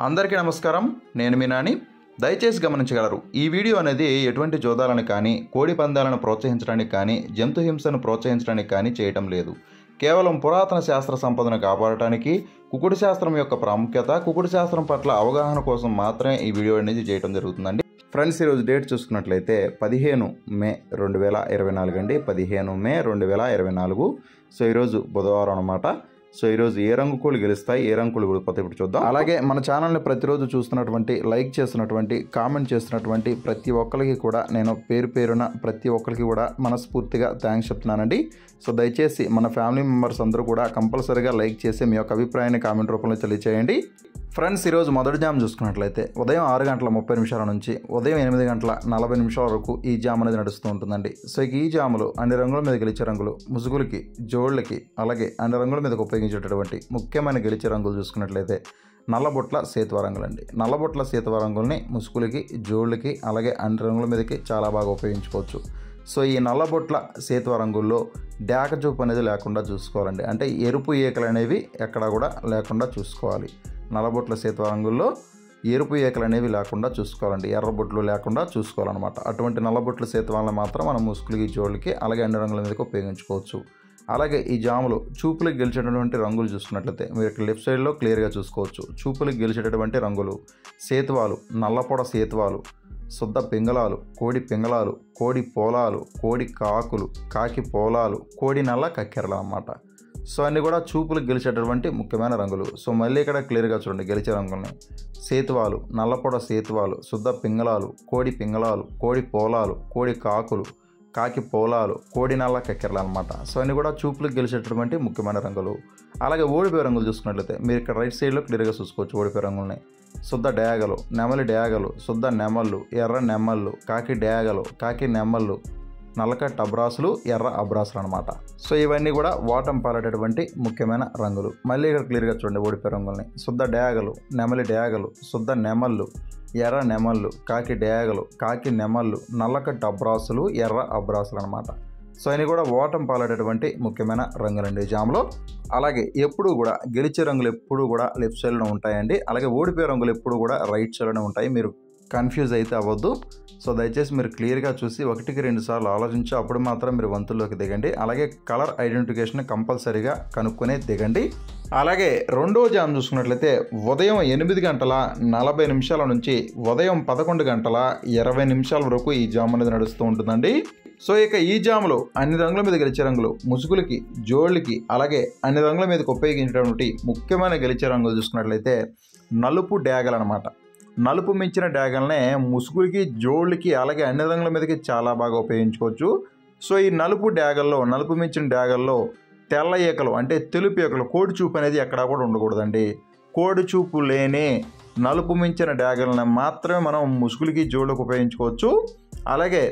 అందరికీ నమస్కారం నేను మీ నాని దయచేసి గమనించగలరు ఈ వీడియో అనేది ఎటువంటి జోదాలను కానీ కోడి పందాలను ప్రోత్సహించడానికి కానీ జంతు హింసను ప్రోత్సహించడానికి కానీ చేయటం లేదు కేవలం పురాతన శాస్త్ర సంపదను కాపాడటానికి కుకుడు శాస్త్రం యొక్క ప్రాముఖ్యత కుకుడు శాస్త్రం పట్ల అవగాహన కోసం మాత్రమే ఈ వీడియో అనేది చేయడం జరుగుతుందండి ఫ్రెండ్స్ ఈరోజు డేట్ చూసుకున్నట్లయితే పదిహేను మే రెండు వేల ఇరవై నాలుగు అండి పదిహేను మే రెండు వేల ఇరవై నాలుగు సో ఈరోజు బుధవారం అనమాట సో ఈరోజు ఏ రంగు కోళ్ళు గెలుస్తాయి ఏ రంగు కోళ్ళు ఓడిపోతాయి ఇప్పుడు చూద్దాం అలాగే మన ఛానల్ని ప్రతిరోజు చూస్తున్నటువంటి లైక్ చేస్తున్నటువంటి కామెంట్ చేస్తున్నటువంటి ప్రతి ఒక్కరికి కూడా నేను పేరు పేరున ప్రతి ఒక్కరికి కూడా మనస్ఫూర్తిగా థ్యాంక్స్ చెప్తున్నానండి సో దయచేసి మన ఫ్యామిలీ మెంబర్స్ అందరూ కూడా కంపల్సరీగా లైక్ చేసి మీ యొక్క అభిప్రాయాన్ని కామెంట్ రూపంలో తెలియచేయండి ఫ్రెండ్స్ ఈరోజు మొదటి జామ్ చూసుకున్నట్లయితే ఉదయం ఆరు గంటల ముప్పై నిమిషాల నుంచి ఉదయం ఎనిమిది గంటల నలభై నిమిషాల వరకు ఈ జామ్ అనేది నడుస్తూ ఉంటుందండి సో ఇక ఈ జాములు అన్ని రంగుల మీద గెలిచే రంగులు ముసుగులకి జోళ్ళకి అలాగే అన్ని రంగుల మీదకి ఉపయోగించేటటువంటి ముఖ్యమైన గెలిచే రంగులు చూసుకున్నట్లయితే నల్లబొట్ల సేతువ రంగులండి నల్లబొట్ల సేతువ రంగుల్ని ముసుగులకి జోళ్ళకి అలాగే అన్ని రంగుల మీదకి చాలా బాగా ఉపయోగించుకోవచ్చు సో ఈ నల్లబొట్ల సేతువ రంగుల్లో డాక చూపు అనేది లేకుండా చూసుకోవాలండి అంటే ఎరుపు ఈకలు అనేవి ఎక్కడా కూడా లేకుండా చూసుకోవాలి నల్లబొట్ల సేతువ రంగుల్లో ఎరుపు ఏకలు అనేవి లేకుండా చూసుకోవాలండి ఎర్రబొట్లు లేకుండా చూసుకోవాలన్నమాట అటువంటి నల్లబొట్ల సేతువాలను మాత్రం మనం ముసుగులకి జోళ్ళకి అలాగే అన్ని రంగుల మీదకి ఉపయోగించుకోవచ్చు అలాగే ఈ జాములు చూపులకు గెలిచేటటువంటి రంగులు చూసుకున్నట్లయితే మీరు ఇక్కడ లెఫ్ట్ సైడ్లో క్లియర్గా చూసుకోవచ్చు చూపులకు గెలిచేటటువంటి రంగులు సేతువాలు నల్లపొడ సేతువాలు శుద్ధ పింగళాలు కోడి పింగళాలు కోడి పోలాలు కోడి కాకులు కాకి పోలాలు కోడి నల్ల కక్కెరలు అన్నమాట సో అన్నీ కూడా చూపులకు గెలిచేటటువంటి ముఖ్యమైన రంగులు సో మళ్ళీ ఇక్కడ క్లియర్గా చూడండి గెలిచే రంగుల్ని సేతువాలు నల్లపొడ సేతువాలు శుద్ధ పింగళాలు కోడి పింగళాలు కోడి పోలాలు కోడి కాకులు కాకి పోలాలు కోడి నల్ల కక్కెరలు అనమాట సో అన్నీ కూడా చూపులకు గెలిచేటటువంటి ముఖ్యమైన రంగులు అలాగే ఓడిపోయే రంగులు చూసుకున్నట్లయితే మీరు ఇక్కడ రైట్ సైడ్లో క్లియర్గా చూసుకోవచ్చు ఓడిపోయే రంగుల్ని శుద్ధ డేగలు నెమలి డేగలు శుద్ధ నెమళ్ళు ఎర్ర నెమళ్ళు కాకి డేగలు కాకి నెమళ్ళు నల్లకట్ అబ్రాసులు ఎర్ర అబ్రాసులు అనమాట సో ఇవన్నీ కూడా వాటం పాలేటటువంటి ముఖ్యమైన రంగులు మళ్ళీ ఇక్కడ క్లియర్గా చూడండి ఓడిపోయే రంగుల్ని శుద్ధ డేగలు నెమలి డేగలు శుద్ధ నెమళ్ళు ఎర్ర నెమళ్ళు కాకి డేగలు కాకి నెమళ్ళు నల్లకట్ అబ్రాసులు ఎర్ర అబ్రాసులు అనమాట సో ఇవి కూడా ఓటం పాలేటటువంటి ముఖ్యమైన రంగులండి జామ్లో అలాగే ఎప్పుడు కూడా గెలిచే రంగులు ఎప్పుడు కూడా లెఫ్ట్ సైడ్లో ఉంటాయండి అలాగే ఓడిపోయే రంగులు ఎప్పుడు కూడా రైట్ సైడ్లోనే ఉంటాయి మీరు కన్ఫ్యూజ్ అయితే అవ్వద్దు సో దయచేసి మీరు క్లియర్గా చూసి ఒకటికి రెండు సార్లు ఆలోచించి అప్పుడు మాత్రం మీరు వంతుల్లోకి దిగండి అలాగే కలర్ ఐడెంటిఫికేషన్ కంపల్సరీగా కనుక్కొని దిగండి అలాగే రెండో జామ్ చూసుకున్నట్లయితే ఉదయం ఎనిమిది గంటల నలభై నిమిషాల నుంచి ఉదయం పదకొండు గంటల ఇరవై నిమిషాల వరకు ఈ జామ్ అనేది నడుస్తూ ఉంటుందండి సో ఇక ఈ జాములో అన్ని రంగుల మీద గెలిచే రంగులు ముసుగులకి జోళ్ళకి అలాగే అన్ని రంగుల మీదకి ఉపయోగించేటువంటి ముఖ్యమైన గెలిచే రంగులు చూసుకున్నట్లయితే నలుపు డ్యాగలు అనమాట నలుపు మించిన డ్యాగల్నే ముసుగులకి జోళ్ళకి అలాగే అన్ని రంగుల మీదకి చాలా బాగా ఉపయోగించుకోవచ్చు సో ఈ నలుపు డ్యాగల్లో నలుపు మించిన డ్యాగల్లో తెల్ల ఈకలు అంటే తెలుపు ఈకలు కోడి చూపు అనేది ఎక్కడా కూడా ఉండకూడదండి కోడి చూపు లేని నలుపు మించిన డ్యాగల్ని మాత్రమే మనం ముసుగులకి జోళ్ళకి ఉపయోగించుకోవచ్చు అలాగే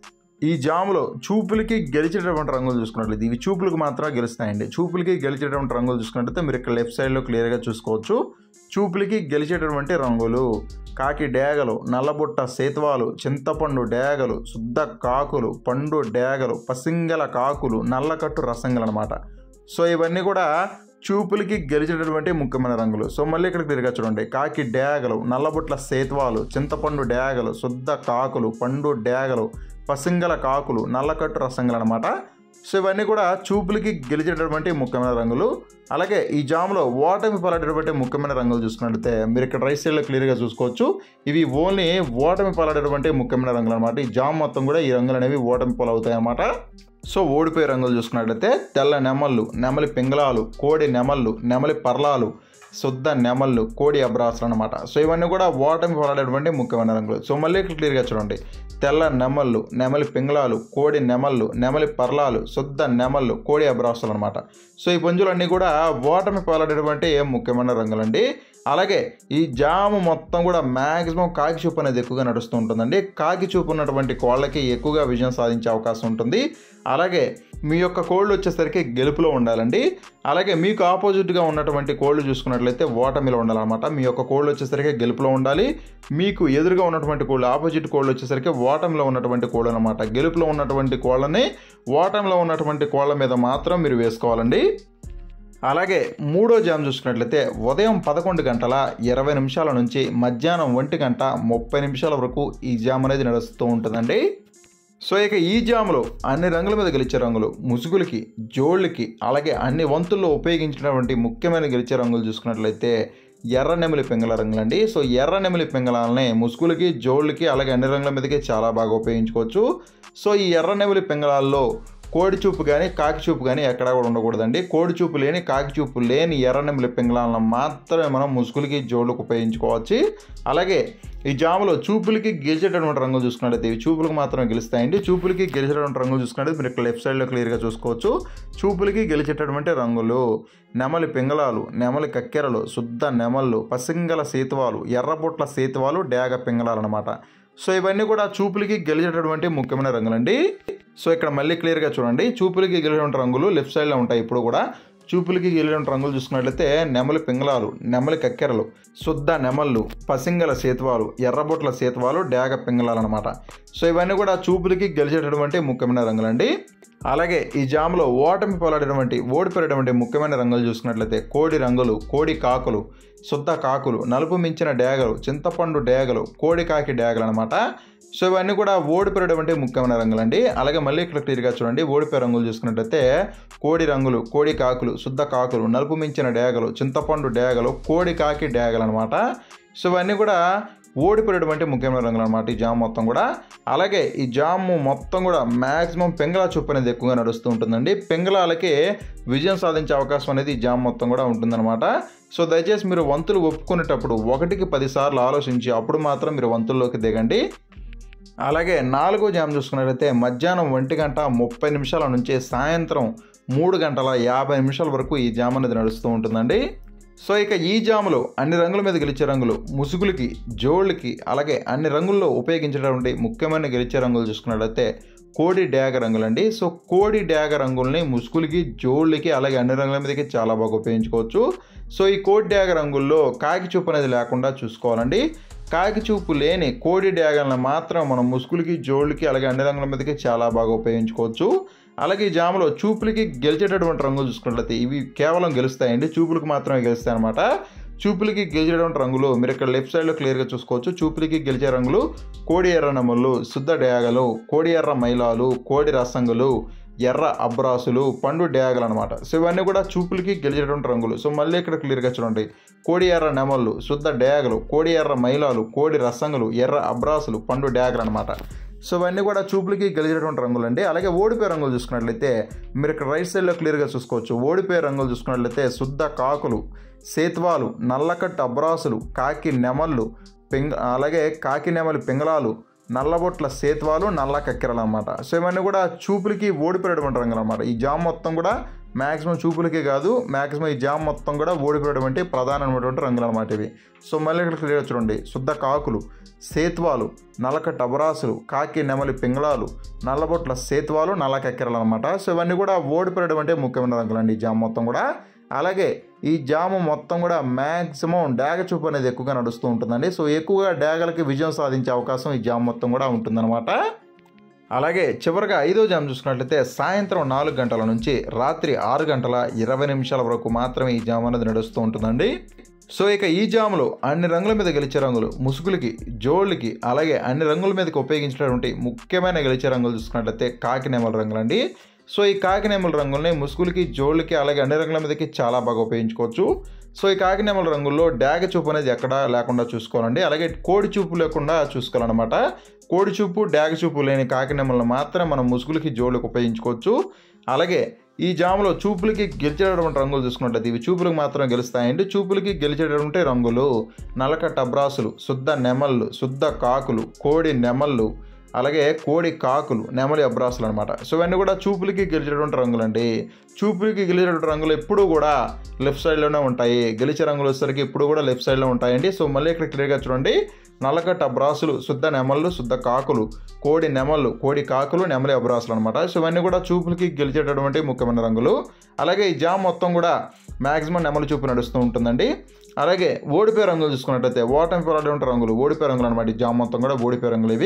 ఈ జాములో చూపులకి గెలిచేటటువంటి రంగులు చూసుకున్నట్లయితే ఇవి చూపులకు మాత్రమే గెలుస్తాయండి చూపులకి గెలిచేటటువంటి రంగులు చూసుకున్నట్లయితే మీరు ఇక్కడ లెఫ్ట్ సైడ్లో క్లియర్గా చూసుకోవచ్చు చూపులకి గెలిచేటటువంటి రంగులు కాకి డేగలు నల్లబుట్ట సేతువాలు చింతపండు డేగలు శుద్ధ కాకులు పండు డేగలు పసింగల కాకులు నల్లకట్టు రసంగలు అనమాట సో ఇవన్నీ కూడా చూపులకి గెలిచేటటువంటి ముఖ్యమైన రంగులు సో మళ్ళీ ఇక్కడ తిరిగా చూడండి కాకి డేగలు నల్లబుట్ల సేతువాలు చింతపండు డేగలు శుద్ధ కాకులు పండు డేగలు పసింగల కాకులు నల్లకట్టు రసంగలు అనమాట సో ఇవన్నీ కూడా చూపులకి గెలిచేటటువంటి ముఖ్యమైన రంగులు అలాగే ఈ జామ్లో ఓటమి పాలడేటువంటి ముఖ్యమైన రంగులు చూసుకున్నట్లయితే మీరు ఇక్కడ రైట్ సైడ్లో క్లియర్గా చూసుకోవచ్చు ఇవి ఓన్లీ ఓటమి పాలడేటువంటి ముఖ్యమైన రంగులు అనమాట ఈ జామ్ మొత్తం కూడా ఈ రంగులు అనేవి ఓటమి పాలవుతాయి అన్నమాట సో ఓడిపోయే రంగులు చూసుకున్నట్లయితే తెల్ల నెమళ్ళు నెమలి పింగళాలు కోడి నెమళ్ళు నెమలి పర్లాలు శుద్ధ నెమళ్ళు కోడి అబ్రాసులు అనమాట సో ఇవన్నీ కూడా ఓటమి పాలడేటువంటి ముఖ్యమైన రంగులు సో మళ్ళీ ఇక్కడ క్లియర్గా చూడండి తెల్ల నెమళ్ళు నెమలి పింగళాలు కోడి నెమళ్ళు నెమలి పర్లాలు శుద్ధ నెమళ్ళు కోడి అబ్రాసులు అనమాట సో ఈ పుంజులన్నీ కూడా ఓటమి పాలడేటువంటి ముఖ్యమైన రంగులండి అలాగే ఈ జాము మొత్తం కూడా మ్యాక్సిమం కాకి చూపు అనేది ఎక్కువగా నడుస్తూ ఉంటుందండి కాకి చూపు ఉన్నటువంటి కోళ్ళకి ఎక్కువగా విజయం సాధించే అవకాశం ఉంటుంది అలాగే మీ యొక్క కోళ్ళు వచ్చేసరికి గెలుపులో ఉండాలండి అలాగే మీకు ఆపోజిట్గా ఉన్నటువంటి కోళ్ళు చూసుకున్నట్లయితే ఓటమిలో ఉండాలన్నమాట మీ యొక్క కోళ్ళు వచ్చేసరికి గెలుపులో ఉండాలి మీకు ఎదురుగా ఉన్నటువంటి కోళ్ళు ఆపోజిట్ కోళ్ళు వచ్చేసరికి ఓటమిలో ఉన్నటువంటి కోళ్ళు అనమాట గెలుపులో ఉన్నటువంటి కోళ్ళని ఓటమిలో ఉన్నటువంటి కోళ్ళ మీద మాత్రం మీరు వేసుకోవాలండి అలాగే మూడో జామ్ చూసుకున్నట్లయితే ఉదయం పదకొండు గంటల ఇరవై నిమిషాల నుంచి మధ్యాహ్నం ఒంటి గంట ముప్పై నిమిషాల వరకు ఈ జామ్ అనేది నడుస్తూ ఉంటుందండి సో ఇక ఈ జాములో అన్ని రంగుల మీద గెలిచే రంగులు ముసుగులకి జోళ్ళకి అలాగే అన్ని వంతుల్లో ఉపయోగించినటువంటి ముఖ్యమైన గెలిచే రంగులు చూసుకున్నట్లయితే ఎర్ర నెమిలి పింగళ రంగులండి సో ఎర్ర నెమిలి పింగళాలని ముసుగులకి జోళ్ళకి అలాగే అన్ని రంగుల మీదకి చాలా బాగా ఉపయోగించుకోవచ్చు సో ఈ ఎర్ర నెమిలి పింగళాల్లో కోడి చూపు కానీ కాకి చూపు కానీ ఎక్కడా కూడా ఉండకూడదండి కోడి చూపు లేని కాకి చూపు లేని ఎర్ర నెమిలి పింగళాలను మాత్రమే మనం ముసుగులకి జోళ్ళకు ఉపయోగించుకోవచ్చు అలాగే ఈ జాములో చూపులకి గెలిచేటటువంటి రంగులు చూసుకున్నట్లయితే ఇవి చూపులకు మాత్రమే గెలుస్తాయండి చూపులకి గెలిచేటటువంటి రంగులు చూసుకున్నట్లయితే మీరు ఇక్కడ లెఫ్ట్ సైడ్లో క్లియర్గా చూసుకోవచ్చు చూపులకి గెలిచేటటువంటి రంగులు నెమలి పింగళాలు నెమలి కక్కెరలు శుద్ధ నెమళ్ళు పసింగల సేతువాలు ఎర్రబొట్ల సేతువాలు డేగ పింగళాలు అనమాట సో ఇవన్నీ కూడా చూపులకి గెలిచేటటువంటి ముఖ్యమైన రంగులండి సో ఇక్కడ మళ్ళీ క్లియర్గా చూడండి చూపులకి గెలిచేటువంటి రంగులు లెఫ్ట్ సైడ్లో ఉంటాయి ఇప్పుడు కూడా చూపులకి గెలిచిన రంగులు చూసుకున్నట్లయితే నెమలి పింగళాలు నెమలి కక్కెరలు శుద్ధ నెమళ్ళు పసింగల సేతువాలు ఎర్రబొట్ల సేతువాలు డేగ పింగళాలు అనమాట సో ఇవన్నీ కూడా చూపులకి గెలిచేటటువంటి ముఖ్యమైన రంగులండి అలాగే ఈ జాములో ఓటమి పోలాడేటువంటి ఓడిపోయేటువంటి ముఖ్యమైన రంగులు చూసుకున్నట్లయితే కోడి రంగులు కోడి కాకులు శుద్ధ కాకులు నలుపు మించిన డేగలు చింతపండు డేగలు కోడి కాకి డేగలు అనమాట సో ఇవన్నీ కూడా ఓడిపోయేటువంటి ముఖ్యమైన రంగులండి అలాగే మళ్ళీ ఇక్కడ క్లియర్గా చూడండి ఓడిపోయే రంగులు చూసుకున్నట్టయితే కోడి రంగులు కోడి కాకులు శుద్ధ కాకులు నలుపు మించిన డేగలు చింతపండు డేగలు కోడి కాకి డేగలు అనమాట సో ఇవన్నీ కూడా ఓడిపోయేటువంటి ముఖ్యమైన రంగులు అనమాట ఈ జామ్ మొత్తం కూడా అలాగే ఈ జాము మొత్తం కూడా మ్యాక్సిమం పెంగళ చూపు అనేది ఎక్కువగా నడుస్తూ ఉంటుందండి పెంగళాలకి విజయం సాధించే అవకాశం అనేది ఈ జామ్ మొత్తం కూడా ఉంటుందన్నమాట సో దయచేసి మీరు వంతులు ఒప్పుకునేటప్పుడు ఒకటికి పదిసార్లు ఆలోచించి అప్పుడు మాత్రం మీరు వంతుల్లోకి దిగండి అలాగే నాలుగో జామ్ చూసుకున్నట్లయితే మధ్యాహ్నం ఒంటి గంట ముప్పై నిమిషాల నుంచి సాయంత్రం మూడు గంటల యాభై నిమిషాల వరకు ఈ జామ్ అనేది నడుస్తూ ఉంటుందండి సో ఇక ఈ జాములో అన్ని రంగుల మీద గెలిచే రంగులు ముసుగులకి జోళ్ళకి అలాగే అన్ని రంగుల్లో ఉపయోగించేటటువంటి ముఖ్యమైన గెలిచే రంగులు చూసుకున్నట్లయితే కోడి డ్యాగ రంగులండి సో కోడి డ్యాగ రంగుల్ని ముసుగులకి జోళ్ళకి అలాగే అన్ని రంగుల మీదకి చాలా బాగా ఉపయోగించుకోవచ్చు సో ఈ కోడి డ్యాగ రంగుల్లో కాకి చూపు అనేది లేకుండా చూసుకోవాలండి కాకి చూపు లేని కోడి డ్యాగలను మాత్రం మనం ముసుగులకి జోళ్ళకి అలాగే అన్ని రంగుల మీదకి చాలా బాగా ఉపయోగించుకోవచ్చు అలాగే ఈ జాములో చూపులకి గెలిచేటటువంటి రంగులు చూసుకున్నట్లయితే ఇవి కేవలం గెలుస్తాయండి చూపులకు మాత్రమే గెలుస్తాయి అనమాట చూపులకి గెలిచేటువంటి రంగులు మీరు ఇక్కడ లెఫ్ట్ సైడ్లో క్లియర్గా చూసుకోవచ్చు చూపులకి గెలిచే రంగులు కోడి ఎర్ర నమ్మలు శుద్ధ డేగలు కోడి ఎర్ర మైలాలు కోడి రసంగులు ఎర్ర అబ్రాసులు పండు డేగలు అనమాట సో ఇవన్నీ కూడా చూపులకి గెలిచేటువంటి రంగులు సో మళ్ళీ ఇక్కడ క్లియర్గా చూడండి కోడి ఎర్ర నెమళ్ళు శుద్ధ డేగలు కోడి ఎర్ర మైలాలు కోడి రసంగులు ఎర్ర అబ్రాసులు పండు డేగలు అనమాట సో ఇవన్నీ కూడా చూపులకి గెలిచేటువంటి రంగులు అండి అలాగే ఓడిపోయే రంగులు చూసుకున్నట్లయితే మీరు ఇక్కడ రైట్ సైడ్లో క్లియర్గా చూసుకోవచ్చు ఓడిపోయే రంగులు చూసుకున్నట్లయితే శుద్ధ కాకులు సేత్వాలు నల్లకట్టు అబ్రాసులు కాకి నెమళ్ళు పింగ అలాగే కాకి నెమలి పింగళాలు నల్లబొట్ల సేత్వాలు నల్ల కక్కెరలు అనమాట సో ఇవన్నీ కూడా చూపులకి ఓడిపోయేటువంటి రంగులు అనమాట ఈ జామ్ మొత్తం కూడా మ్యాక్సిమం చూపులకే కాదు మ్యాక్సిమం ఈ జామ్ మొత్తం కూడా ఓడిపోయేటువంటి ప్రధానమైనటువంటి రంగులు అనమాట ఇవి సో మళ్ళీ ఇక్కడ క్లియర్ చూడండి శుద్ధ కాకులు సేత్వాలు నల్లకట్ట అబరాసులు కాకి నెమలి పింగళాలు నల్లబొట్ల సేత్వాలు నల్ల కక్కెరలు అనమాట సో ఇవన్నీ కూడా ఓడిపోయేటువంటి ముఖ్యమైన రంగులు అండి ఈ జామ్ మొత్తం కూడా అలాగే ఈ జాము మొత్తం కూడా మ్యాక్సిమం డాగ చూపు అనేది ఎక్కువగా నడుస్తూ ఉంటుందండి సో ఎక్కువగా డాగలకి విజయం సాధించే అవకాశం ఈ జామ్ మొత్తం కూడా ఉంటుందన్నమాట అలాగే చివరిగా ఐదో జామ్ చూసుకున్నట్లయితే సాయంత్రం నాలుగు గంటల నుంచి రాత్రి ఆరు గంటల ఇరవై నిమిషాల వరకు మాత్రమే ఈ జామ్ అనేది నడుస్తూ ఉంటుందండి సో ఇక ఈ జాములో అన్ని రంగుల మీద గెలిచే రంగులు ముసుగులకి జోళ్ళకి అలాగే అన్ని రంగుల మీదకి ఉపయోగించినటువంటి ముఖ్యమైన గెలిచే రంగులు చూసుకున్నట్లయితే కాకినేమల రంగులండి సో ఈ కాకినేమల రంగుల్ని ముసుగులకి జోళ్ళకి అలాగే అన్ని రంగుల మీదకి చాలా బాగా ఉపయోగించుకోవచ్చు సో ఈ కాకినేమల రంగుల్లో డాగ చూపు అనేది ఎక్కడా లేకుండా చూసుకోవాలండి అలాగే కోడి చూపు లేకుండా చూసుకోవాలన్నమాట కోడి చూపు డాగ చూపు లేని కాకినేమలను మాత్రం మనం ముసుగులకి జోళ్ళకి ఉపయోగించుకోవచ్చు అలాగే ఈ జాములో చూపులకి గెలిచేటటువంటి రంగులు చూసుకున్నట్లయితే ఇవి చూపులకు మాత్రం గెలుస్తాయండి చూపులకి గెలిచేటటువంటి రంగులు నలకట్ట అబ్రాసులు శుద్ధ నెమళ్ళు శుద్ధ కాకులు కోడి నెమళ్ళు అలాగే కోడి కాకులు నెమలి అబ్రాసులు అనమాట సో ఇవన్నీ కూడా చూపులకి గెలిచేటువంటి రంగులు అండి చూపులకి గెలిచేటువంటి రంగులు ఎప్పుడూ కూడా లెఫ్ట్ సైడ్లోనే ఉంటాయి గెలిచే రంగులు వచ్చేసరికి ఎప్పుడు కూడా లెఫ్ట్ సైడ్లో ఉంటాయండి సో మళ్ళీ ఇక్కడ క్లియర్గా చూడండి నల్లకట్ట అబ్రాసులు శుద్ధ నెమళ్ళు శుద్ధ కాకులు కోడి నెమళ్ళు కోడి కాకులు నెమలి అబ్రాసులు అనమాట సో ఇవన్నీ కూడా చూపులకి గెలిచేటటువంటి ముఖ్యమైన రంగులు అలాగే ఈ జామ్ మొత్తం కూడా మ్యాక్సిమం నెమలి చూపు నడుస్తూ ఉంటుందండి అలాగే ఓడిపోయే రంగులు చూసుకున్నట్టయితే ఓటమి పోరాడే రంగులు ఓడిపోయే రంగులు అనమాట ఈ జామ్ మొత్తం కూడా ఓడిపోయే రంగులు ఇవి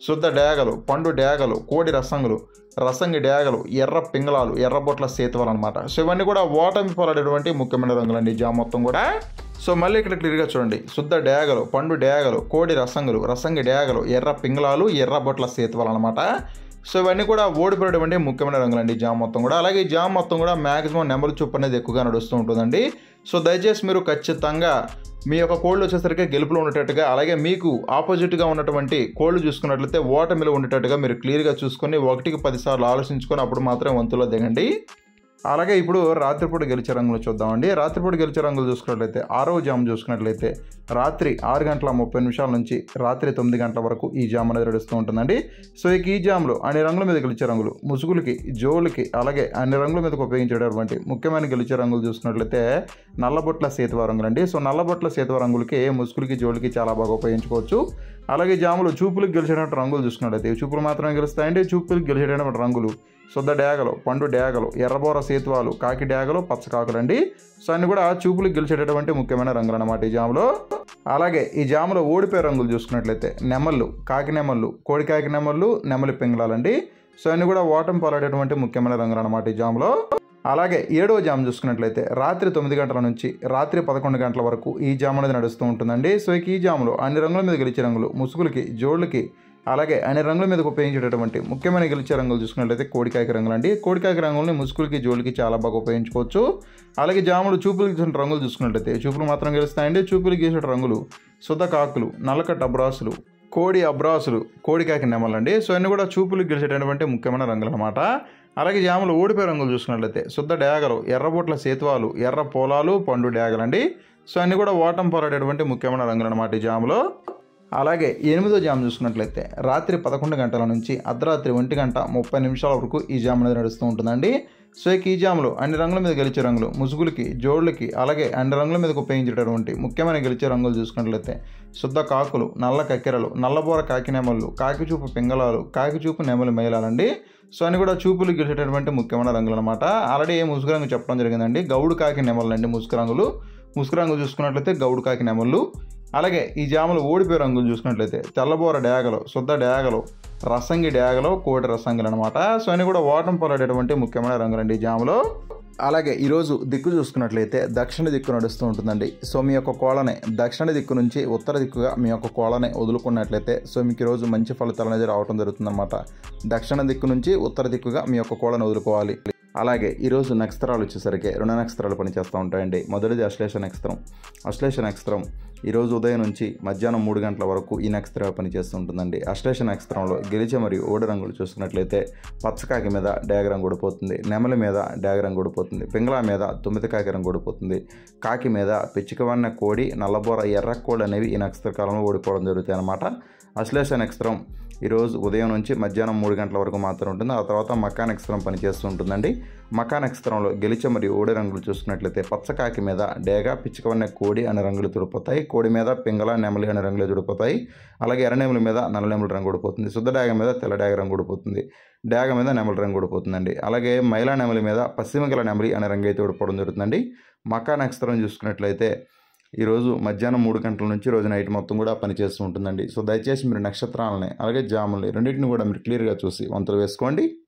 శుద్ధ డేగలు పండు డేగలు కోడి రసంగులు రసంగి డేగలు ఎర్ర పింగళాలు ఎర్రబొట్ల సేతువలు అనమాట సో ఇవన్నీ కూడా ఓటమి పాలడేటువంటి ముఖ్యమైన రంగులండి ఈ జామ మొత్తం కూడా సో మళ్ళీ ఇక్కడ క్లియర్గా చూడండి శుద్ధ డేగలు పండు డేగలు కోడి రసంగులు రసంగి డేగలు ఎర్ర పింగళాలు ఎర్ర బొట్ల సేతువలు అనమాట సో ఇవన్నీ కూడా ఓడిపోయేటువంటి ముఖ్యమైన రంగులండి ఈ జామ మొత్తం కూడా అలాగే ఈ జామ మొత్తం కూడా మ్యాక్సిమం నెంబర్ చూపు అనేది ఎక్కువగా నడుస్తూ ఉంటుందండి సో దయచేసి మీరు ఖచ్చితంగా మీ యొక్క కోళ్ళు వచ్చేసరికి గెలుపులో ఉండేటట్టుగా అలాగే మీకు ఆపోజిట్గా ఉన్నటువంటి కోళ్ళు చూసుకున్నట్లయితే ఓటమిలో ఉండేటట్టుగా మీరు క్లియర్గా చూసుకొని ఒకటికి పదిసార్లు ఆలోచించుకొని అప్పుడు మాత్రమే వంతులో దిగండి అలాగే ఇప్పుడు రాత్రిపూట గెలిచే రంగులు చూద్దామండి రాత్రిపూట గెలిచే రంగులు చూసుకున్నట్లయితే ఆరో జామ్ చూసుకున్నట్లయితే రాత్రి ఆరు గంటల ముప్పై నిమిషాల నుంచి రాత్రి తొమ్మిది గంటల వరకు ఈ జామ్ అనేది నడుస్తూ ఉంటుందండి సో ఇక ఈ జామ్లో అన్ని రంగుల మీద గెలిచే రంగులు ముసుగులకి జోళ్ళకి అలాగే అన్ని రంగుల మీదకి ఉపయోగించేటటువంటి ముఖ్యమైన గెలిచే రంగులు చూసుకున్నట్లయితే నల్లబొట్ల సేతువ రంగులు అండి సో నల్లబొట్ల సేతువ రంగులకి ముసుగులకి జోళ్ళకి చాలా బాగా ఉపయోగించుకోవచ్చు అలాగే జాములు చూపులకు గెలిచేటువంటి రంగులు చూసుకున్నట్లయితే ఇవి చూపులు మాత్రమే గెలుస్తాయండి చూపులకు గెలిచేటటువంటి రంగులు శుద్ధ డేగలు పండు డేగలు ఎర్రబోర సేతువాలు కాకి డేగలు పచ్చకాకులు అండి సో అన్ని కూడా చూపులకు గెలిచేటటువంటి ముఖ్యమైన రంగులు అన్నమాట ఈ జాములో అలాగే ఈ జాములో ఓడిపోయే రంగులు చూసుకున్నట్లయితే నెమళ్ళు కాకి నెమళ్ళు కోడి కాకి నెమళ్ళు నెమలి పింగళాలండి సో అన్ని కూడా ఓటమి పాలడేటువంటి ముఖ్యమైన రంగులు అన్నమాట ఈ జాములో అలాగే ఏడవ జామ్ చూసుకున్నట్లయితే రాత్రి తొమ్మిది గంటల నుంచి రాత్రి పదకొండు గంటల వరకు ఈ జామ్ అనేది నడుస్తూ ఉంటుందండి సో ఇక ఈ జాములో అన్ని రంగుల మీద గెలిచే రంగులు ముసుగులకి జోళ్ళకి అలాగే అన్ని రంగుల మీదకు ఉపయోగించేటటువంటి ముఖ్యమైన గెలిచే రంగులు చూసుకున్నట్లయితే కోడికాయకి రంగులు అండి కోడికాయకి రంగుల్ని ముసుగులకి జోలికి చాలా బాగా ఉపయోగించుకోవచ్చు అలాగే జాములు చూపులు గీసిన రంగులు చూసుకున్నట్లయితే చూపులు మాత్రం గెలుస్తాయండి చూపులు గీసిన రంగులు శుద్ధ కాకులు నల్లకట్ట అబ్రాసులు కోడి అబ్రాసులు కోడికాకి నెమలండి సో అన్ని కూడా చూపులు గెలిచేటటువంటి ముఖ్యమైన రంగులు అనమాట అలాగే జాములు ఓడిపోయే రంగులు చూసుకున్నట్లయితే శుద్ధ డేగలు ఎర్రబొట్ల సేతువాలు ఎర్ర పొలాలు పండు డేగలండి సో అన్ని కూడా ఓటం పోరాడేటువంటి ముఖ్యమైన రంగులు అనమాట ఈ జాములో అలాగే ఎనిమిదో జామ్ చూసుకున్నట్లయితే రాత్రి పదకొండు గంటల నుంచి అర్ధరాత్రి ఒంటి గంట ముప్పై నిమిషాల వరకు ఈ జామ్ అనేది నడుస్తూ ఉంటుందండి సో ఇక ఈ జాములు అన్ని రంగుల మీద గెలిచే రంగులు ముసుగులకి జోళ్ళకి అలాగే అన్ని రంగుల మీదకి ఉపయోగించేటటువంటి ముఖ్యమైన గెలిచే రంగులు చూసుకున్నట్లయితే శుద్ధ కాకులు నల్ల కక్కెరలు నల్లబోర కాకి నెమలు కాకి చూపు పింగళాలు కాకి చూపు నెమలు మైలాలండి సో అని కూడా చూపులు గెలిచేటటువంటి ముఖ్యమైన రంగులు అనమాట ఆల్రెడీ ముసుగు రంగు చెప్పడం జరిగిందండి గౌడు కాకి నెమలు అండి ముసుగు రంగులు ముసుగు రంగు చూసుకున్నట్లయితే గౌడు కాకి నెమళ్ళు అలాగే ఈ జాములు ఓడిపోయే రంగులు చూసుకున్నట్లయితే తెల్లబోర డేగలు శుద్ధ డేగలు రసంగి డేగలు కోటి రసంగులు అనమాట సో అని కూడా ఓటం పడేటువంటి ముఖ్యమైన రంగులండి ఈ జాములో అలాగే ఈరోజు దిక్కు చూసుకున్నట్లయితే దక్షిణ దిక్కు నడుస్తూ ఉంటుందండి సో మీ యొక్క కోళ్ళని దక్షిణ దిక్కు నుంచి ఉత్తర దిక్కుగా మీ యొక్క కోళ్ళని వదులుకున్నట్లయితే సో మీకు ఈరోజు మంచి ఫలితాలు అనేది రావడం జరుగుతుందన్నమాట దక్షిణ దిక్కు నుంచి ఉత్తర దిక్కుగా మీ యొక్క కోళ్ళని వదులుకోవాలి అలాగే ఈరోజు నక్షత్రాలు వచ్చేసరికి రెండు నక్షత్రాలు పనిచేస్తూ ఉంటాయండి మొదటిది అశ్లేష నక్షత్రం అశ్లేష నక్షత్రం ఈరోజు ఉదయం నుంచి మధ్యాహ్నం మూడు గంటల వరకు ఈ నక్షత్రం పనిచేస్తూ ఉంటుందండి అశ్లేష నక్షత్రంలో గెలిచే మరియు ఓడి రంగులు చూసుకున్నట్లయితే పచ్చకాకి మీద డ్యాగరం ఊడిపోతుంది నెమలి మీద డ్యాగరం ఊడిపోతుంది పింగళ మీద తొమ్మిది కాకి రంగు ఊడిపోతుంది కాకి మీద పిచ్చికవన్న కోడి నల్లబోర ఎర్ర కోడి అనేవి ఈ నక్షత్ర కాలంలో ఓడిపోవడం జరుగుతాయి అన్నమాట అశ్లేష నక్షత్రం ఈరోజు ఉదయం నుంచి మధ్యాహ్నం మూడు గంటల వరకు మాత్రం ఉంటుంది ఆ తర్వాత మకా నక్షత్రం పనిచేస్తూ ఉంటుందండి మకా నక్షత్రంలో గెలిచే మరియు ఓడి రంగులు చూసుకున్నట్లయితే పచ్చకాకి మీద డేగ పిచ్చుకవన్న కోడి అనే రంగులు తుడిపోతాయి కోడి మీద పింగళ నెమలి అనే రంగులు తుడిపోతాయి అలాగే ఎర్రనెమలి మీద నల్ల నెమలి రంగు ఊడిపోతుంది శుద్ధ డేగ మీద తెల్ల డేగ రంగు ఊడిపోతుంది డేగ మీద నెమలి రంగు ఊడిపోతుందండి అలాగే మైలా నెమలి మీద పశ్చిమ గల నెమలి అనే రంగు అయితే ఊడిపోవడం జరుగుతుందండి మకా నక్షత్రం చూసుకున్నట్లయితే ఈరోజు మధ్యాహ్నం మూడు గంటల నుంచి రోజు నైట్ మొత్తం కూడా పనిచేస్తూ ఉంటుందండి సో దయచేసి మీరు నక్షత్రాలని అలాగే జాములని రెండింటిని కూడా మీరు క్లియర్గా చూసి వంతులు వేసుకోండి